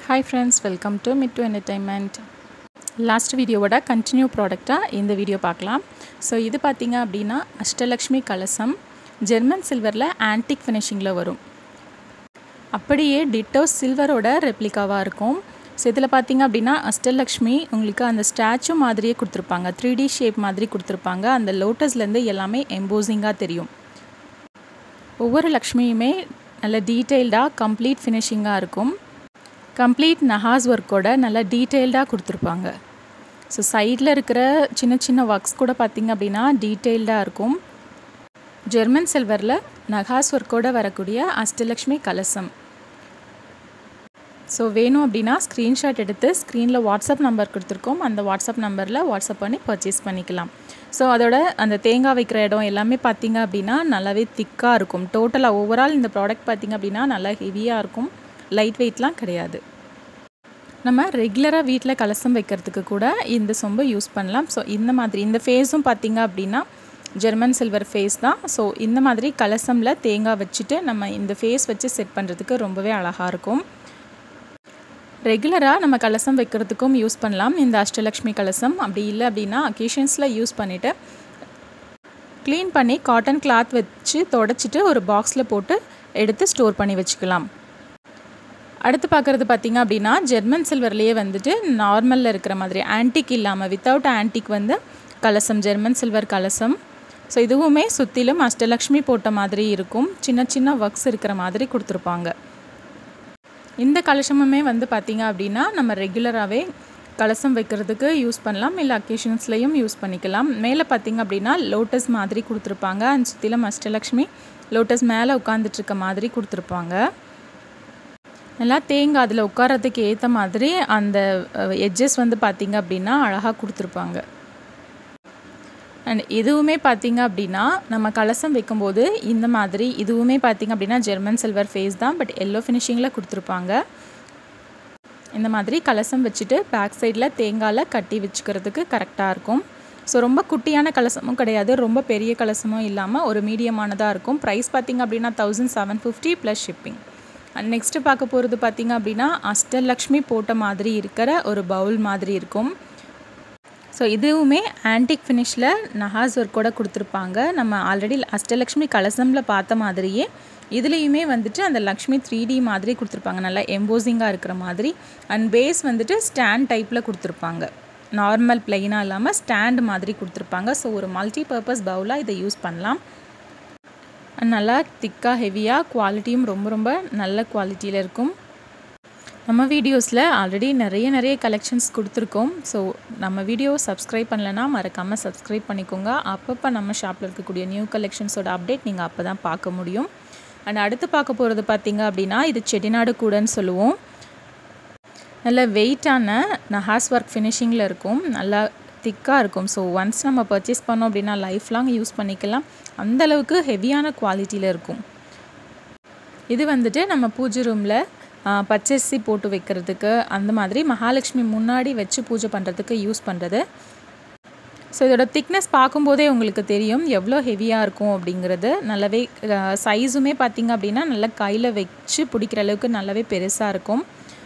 hi friends welcome to mid to entertainment last வீடியோவோட continue ப்ராடக்டாக இந்த வீடியோ பார்க்கலாம் ஸோ இது பார்த்தீங்க அப்படின்னா அஷ்டலக்ஷ்மி கலசம் ஜெர்மன் சில்வரில் ஆன்டிக் ஃபினிஷிங்கில் வரும் அப்படியே டிட்டோ சில்வரோட ரெப்ளிகாவாக இருக்கும் ஸோ இதில் பார்த்தீங்க அப்படின்னா அஷ்டலக்ஷ்மி உங்களுக்கு அந்த ஸ்டாச்சு மாதிரியே கொடுத்துருப்பாங்க த்ரீ டி ஷேப் மாதிரி கொடுத்துருப்பாங்க அந்த லோட்டஸ்லேருந்து எல்லாமே எம்போசிங்காக தெரியும் ஒவ்வொரு லக்ஷ்மியுமே நல்ல டீட்டெயில்டாக கம்ப்ளீட் ஃபினிஷிங்காக இருக்கும் கம்ப்ளீட் நஹாஸ் ஒர்க்கோட நல்லா டீட்டெயில்டாக கொடுத்துருப்பாங்க ஸோ சைடில் இருக்கிற சின்ன சின்ன ஒர்க்ஸ் கூட பார்த்திங்க அப்படின்னா டீட்டெயில்டாக இருக்கும் ஜெர்மன் சில்வரில் நகாஸ் ஒர்க்கோட வரக்கூடிய அஷ்டலக்ஷ்மி கலசம் ஸோ வேணும் அப்படின்னா ஸ்க்ரீன்ஷாட் எடுத்து ஸ்க்ரீனில் வாட்ஸ்அப் நம்பர் கொடுத்துருக்கோம் அந்த வாட்ஸ்அப் நம்பரில் வாட்ஸ்அப் பண்ணி பர்ச்சேஸ் பண்ணிக்கலாம் ஸோ அதோட அந்த தேங்காய் வைக்கிற இடம் எல்லாமே பார்த்திங்க அப்படின்னா நல்லாவே திக்காக இருக்கும் டோட்டலாக ஓவரால் இந்த ப்ராடக்ட் பார்த்திங்க அப்படின்னா நல்லா ஹெவியாக இருக்கும் லைட் வெயிட்லாம் கிடையாது நம்ம ரெகுலராக வீட்டில் கலசம் வைக்கிறதுக்கு கூட இந்த சொம்பு யூஸ் பண்ணலாம் ஸோ இந்த மாதிரி இந்த ஃபேஸும் பார்த்திங்க அப்படின்னா ஜெர்மன் சில்வர் ஃபேஸ் தான் ஸோ இந்த மாதிரி கலசமில் தேங்காய் வச்சுட்டு நம்ம இந்த ஃபேஸ் வச்சு செட் பண்ணுறதுக்கு ரொம்பவே அழகாக இருக்கும் ரெகுலராக நம்ம கலசம் வைக்கிறதுக்கும் யூஸ் பண்ணலாம் இந்த அஷ்டலக்ஷ்மி கலசம் அப்படி இல்லை அப்படின்னா அக்கேஷன்ஸில் யூஸ் பண்ணிவிட்டு க்ளீன் பண்ணி காட்டன் கிளாத் வச்சு தொடச்சிட்டு ஒரு பாக்ஸில் போட்டு எடுத்து ஸ்டோர் பண்ணி வச்சுக்கலாம் அடுத்து பார்க்குறது பார்த்திங்க அப்படின்னா ஜெர்மன் சில்வர்லேயே வந்துட்டு நார்மலில் இருக்கிற மாதிரி ஆன்டிக் இல்லாமல் வித்தவுட் ஆன்டிக் வந்து கலசம் ஜெர்மன் சில்வர் கலசம் ஸோ இதுவுமே சுற்றிலும் அஷ்டலக்ஷ்மி போட்ட மாதிரி இருக்கும் சின்ன சின்ன ஒர்க்ஸ் இருக்கிற மாதிரி கொடுத்துருப்பாங்க இந்த கலசமுமே வந்து பார்த்திங்க அப்படின்னா நம்ம ரெகுலராகவே கலசம் வைக்கிறதுக்கு யூஸ் பண்ணலாம் இல்லை அக்கேஷன்ஸ்லேயும் யூஸ் பண்ணிக்கலாம் மேலே பார்த்திங்க அப்படின்னா லோட்டஸ் மாதிரி கொடுத்துருப்பாங்க அண்ட் சுற்றிலும் அஷ்டலக்ஷ்மி லோட்டஸ் மேலே உட்காந்துட்ருக்க மாதிரி கொடுத்துருப்பாங்க நல்லா தேங்காய் அதில் உட்காரத்துக்கு ஏற்ற மாதிரி அந்த எட்ஜஸ் வந்து பார்த்திங்க அப்படின்னா அழகாக கொடுத்துருப்பாங்க அண்ட் இதுவுமே பார்த்திங்க அப்படின்னா நம்ம கலசம் வைக்கும்போது இந்த மாதிரி இதுவுமே பார்த்திங்க அப்படின்னா ஜெர்மன் சில்வர் ஃபேஸ் தான் பட் எல்லோ ஃபினிஷிங்கில் கொடுத்துருப்பாங்க இந்த மாதிரி கலசம் வச்சுட்டு பேக் சைடில் தேங்காயில் கட்டி வச்சுக்கிறதுக்கு கரெக்டாக இருக்கும் ஸோ ரொம்ப குட்டியான கலசமும் கிடையாது ரொம்ப பெரிய கலசமும் இல்லாமல் ஒரு மீடியமானதாக இருக்கும் ப்ரைஸ் பார்த்திங்க அப்படின்னா thousand seven fifty plus shipping and next பார்க்க போகிறது பார்த்திங்க அப்படின்னா அஷ்டலக்ஷ்மி போட்ட மாதிரி இருக்கிற ஒரு பவுல் மாதிரி இருக்கும் ஸோ இதுவுமே ஆன்டிக் ஃபினிஷில் நஹாஸ் ஒர்க்கோட கொடுத்துருப்பாங்க நம்ம ஆல்ரெடி அஷ்டலக்ஷ்மி கலசமில் பார்த்த மாதிரியே இதுலேயுமே வந்துட்டு அந்த லக்ஷ்மி த்ரீ டி மாதிரி கொடுத்துருப்பாங்க நல்லா எம்போசிங்காக இருக்கிற மாதிரி அண்ட் பேஸ் வந்துட்டு ஸ்டாண்ட் டைப்பில் கொடுத்துருப்பாங்க நார்மல் பிளெயினாக இல்லாமல் ஸ்டாண்ட் மாதிரி கொடுத்துருப்பாங்க ஸோ ஒரு மல்டி பர்பஸ் பவுலாக இதை யூஸ் பண்ணலாம் நல்லா திக்காக ஹெவியாக குவாலிட்டியும் ரொம்ப ரொம்ப நல்ல குவாலிட்டியில் இருக்கும் நம்ம வீடியோஸில் ஆல்ரெடி நிறைய நிறைய கலெக்ஷன்ஸ் கொடுத்துருக்கோம் ஸோ நம்ம வீடியோ சப்ஸ்கிரைப் பண்ணலைன்னா மறக்காமல் சப்ஸ்கிரைப் பண்ணிக்கோங்க அப்பப்போ நம்ம ஷாப்பில் இருக்கக்கூடிய நியூ கலெக்ஷன்ஸோட அப்டேட் நீங்கள் அப்போ தான் பார்க்க முடியும் அண்ட் அடுத்து பார்க்க போகிறது பார்த்திங்க அப்படின்னா இது செட்டிநாடு கூடன்னு சொல்லுவோம் நல்ல வெயிட்டான நஹாஸ் ஒர்க் ஃபினிஷிங்கில் இருக்கும் நல்லா திக்காக இருக்கும் ஸோ ஒன்ஸ் நம்ம பர்ச்சேஸ் பண்ணோம் அப்படின்னா லைஃப் லாங் யூஸ் பண்ணிக்கலாம் அந்தளவுக்கு ஹெவியான குவாலிட்டியில் இருக்கும் இது வந்துட்டு நம்ம பூஜை ரூமில் பச்சரிசி போட்டு வைக்கிறதுக்கு அந்த மாதிரி மகாலட்சுமி முன்னாடி வச்சு பூஜை பண்ணுறதுக்கு யூஸ் பண்ணுறது ஸோ இதோட திக்னஸ் பார்க்கும்போதே உங்களுக்கு தெரியும் எவ்வளோ ஹெவியாக இருக்கும் அப்படிங்கிறது நல்லாவே சைஸுமே பார்த்திங்க அப்படின்னா நல்லா கையில் வச்சு பிடிக்கிற அளவுக்கு நல்லாவே பெருசாக இருக்கும்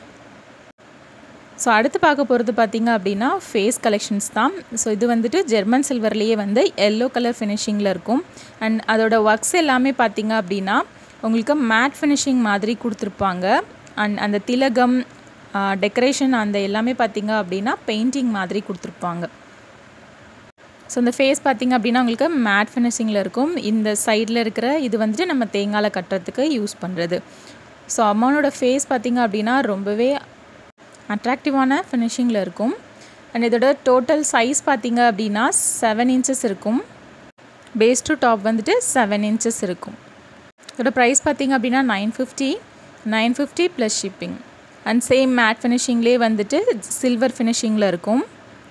ஸோ அடுத்து பார்க்க போகிறது பார்த்திங்க அப்படின்னா ஃபேஸ் கலெக்ஷன்ஸ் தான் ஸோ இது வந்துட்டு ஜெர்மன் சில்வர்லேயே வந்து எல்லோ கலர் ஃபினிஷிங்கில் இருக்கும் அண்ட் அதோட ஒர்க்ஸ் எல்லாமே பார்த்திங்க அப்படின்னா உங்களுக்கு மேட் ஃபினிஷிங் மாதிரி கொடுத்துருப்பாங்க அண்ட் அந்த திலகம் டெக்கரேஷன் அந்த எல்லாமே பார்த்திங்க அப்படின்னா பெயிண்டிங் மாதிரி கொடுத்துருப்பாங்க ஸோ இந்த ஃபேஸ் பார்த்திங்க அப்படின்னா உங்களுக்கு மேட் ஃபினிஷிங்கில் இருக்கும் இந்த சைடில் இருக்கிற இது வந்துட்டு நம்ம தேங்காயில் கட்டுறதுக்கு யூஸ் பண்ணுறது ஸோ அம்மானோட ஃபேஸ் பார்த்திங்க அப்படின்னா ரொம்பவே அட்ராக்டிவான ஃபினிஷிங்கில் இருக்கும் அண்ட் இதோட டோட்டல் சைஸ் பார்த்திங்க அப்படின்னா செவன் இன்ச்சஸ் இருக்கும் பேஸ் டு டாப் வந்துட்டு செவன் இன்ச்சஸ் இருக்கும் இதோட ப்ரைஸ் பார்த்திங்க அப்படின்னா nine fifty nine fifty plus shipping and same matte ஃபினிஷிங்லேயே வந்துட்டு சில்வர் ஃபினிஷிங்கில் இருக்கும்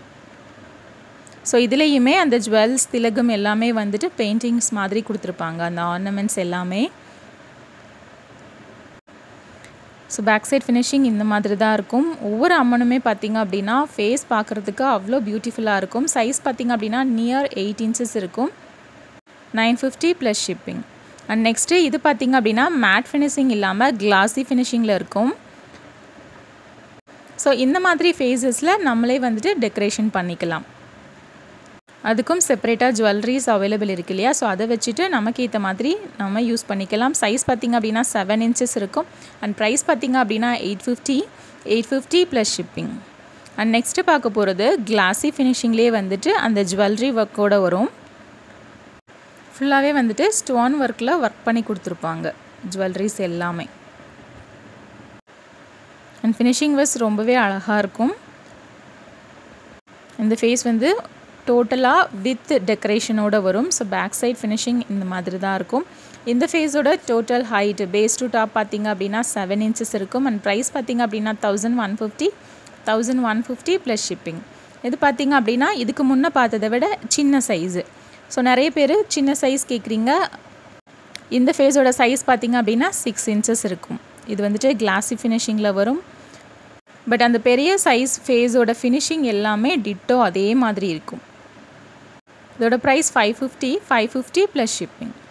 ஸோ இதுலேயுமே அந்த ஜுவல்ஸ் திலகம் எல்லாமே வந்துட்டு பெயிண்டிங்ஸ் மாதிரி கொடுத்துருப்பாங்க அந்த ஆர்னமெண்ட்ஸ் எல்லாமே ஸோ பேக் சைட் ஃபினிஷிங் இந்த மாதிரி தான் இருக்கும் ஒவ்வொரு அம்மனுமே பார்த்திங்க அப்படின்னா ஃபேஸ் பார்க்குறதுக்கு அவ்வளோ பியூட்டிஃபுல்லாக இருக்கும் சைஸ் பார்த்திங்க அப்படின்னா நியர் எயிட் இன்ச்சஸ் இருக்கும் nine fifty plus shipping and next இது பார்த்திங்க அப்படின்னா மேட் ஃபினிஷிங் இல்லாமல் கிளாஸி ஃபினிஷிங்கில் இருக்கும் ஸோ இந்த மாதிரி ஃபேஸஸில் நம்மளே வந்துட்டு டெக்கரேஷன் பண்ணிக்கலாம் அதுக்கும் செப்பரேட்டாக ஜுவல்லரிஸ் அவைலபிள் இருக்கு இல்லையா ஸோ அதை வச்சுட்டு நமக்கு ஏற்ற மாதிரி நம்ம யூஸ் பண்ணிக்கலாம் சைஸ் பார்த்திங்க அப்படின்னா செவன் இன்ச்சஸ் இருக்கும் அண்ட் ப்ரைஸ் பார்த்திங்க அப்படின்னா eight fifty eight fifty plus shipping and next பார்க்க போகிறது கிளாஸி ஃபினிஷிங்லேயே வந்துட்டு அந்த ஜுவல்லரி ஒர்க்கோட வரும் ஃபுல்லாகவே வந்துட்டு ஸ்டோன் ஒர்க்கில் ஒர்க் பண்ணி கொடுத்துருப்பாங்க ஜுவல்லரிஸ் எல்லாமே அண்ட் ஃபினிஷிங் வைஸ் ரொம்பவே அழகாக இருக்கும் இந்த ஃபேஸ் வந்து டோட்டலாக வித் டெக்கரேஷனோட வரும் ஸோ பேக் சைட் ஃபினிஷிங் இந்த மாதிரி தான் இருக்கும் இந்த ஃபேஸோட total height base to top பார்த்திங்க அப்படின்னா செவன் இன்ச்சஸ் இருக்கும் அண்ட் ப்ரைஸ் பார்த்திங்க அப்படின்னா thousand one fifty thousand one fifty plus shipping இது பார்த்திங்க அப்படின்னா இதுக்கு முன்னே பார்த்ததை விட சின்ன சைஸு ஸோ நிறைய பேர் சின்ன சைஸ் கேட்குறீங்க இந்த ஃபேஸோட சைஸ் பார்த்திங்க அப்படின்னா சிக்ஸ் இன்ச்சஸ் இருக்கும் இது வந்துட்டு கிளாஸி ஃபினிஷிங்கில் வரும் பட் அந்த பெரிய சைஸ் ஃபேஸோட ஃபினிஷிங் எல்லாமே டிட்டோ அதே மாதிரி இருக்கும் இதோட price five fifty five fifty plus shipping